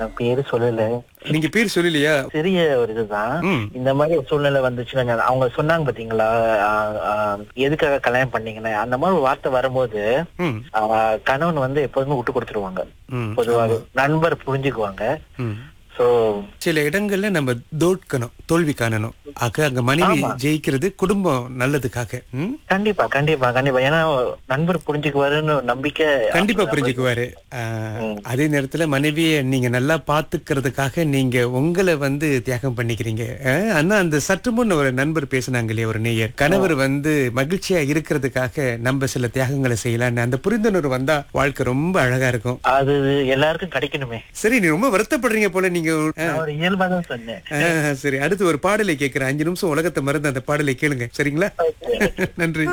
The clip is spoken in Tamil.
நான் பேரு சொல்லல நீங்க பேர் சொல்லலையா சிறிய ஒரு இதுதான் ம். இந்த மாதிரி ஒரு சூழ்நிலை வந்துச்சுன்னா அவங்க சொன்னாங்க பாத்தீங்களா ஆஹ், ஆஹ், எதுக்காக கல்யாணம் பண்ணீங்கன்னு அந்த மாதிரி ஒரு வார்த்தை வரும்போது ம் ஆஹ், கணவன் வந்து எப்போதுமே விட்டு கொடுத்துருவாங்க ம் பொதுவாக நண்பர் புரிஞ்சுக்குவாங்க ம் சோ சில இடங்கள்ல நம்ம தோற்கணும் தோல்வி காணணும் ஆக அங்க மனைவி ஜெயிக்கிறது குடும்பம் நல்லதுக்காக ம்? கண்டிப்பா கண்டிப்பா கண்டிப்பா ஏன்னா நண்பர் புரிஞ்சுக்குவாருன்னு ஒரு நம்பிக்கை கண்டிப்பா புரிஞ்சுக்குவாரு ஆஹ், அதே நேரத்துல மனைவிய நீங்க நல்லா பாத்துக்கிறதுக்காக நீங்க உங்களை வந்து தியாகம் பண்ணிக்கிறீங்க ஆஹ், ஆனா அந்த சற்று முன் ஒரு நண்பர் பேசினாங்க இல்லையா ஒரு நேயர் கணவர் வந்து மகிழ்ச்சியா இருக்கிறதுக்காக நம்ம சில தியாகங்களை செய்யலாம்னு அந்த புரிந்துணர்வு வந்தா வாழ்க்கை ரொம்ப அழகா இருக்கும் அது எல்லாருக்கும் கிடைக்கணுமே சரி நீ ரொம்ப வருத்தப்படுறீங்க போல நீங்க நான் ஒரு இயல்பா தான் சொன்னேன் ஆஹ், சரி அடுத்து ஒரு பாடலை கேட்கிறேன் அஞ்சு நிமிஷம் உலகத்தை மறந்து அந்த பாடலை கேளுங்க சரிங்களா நன்றி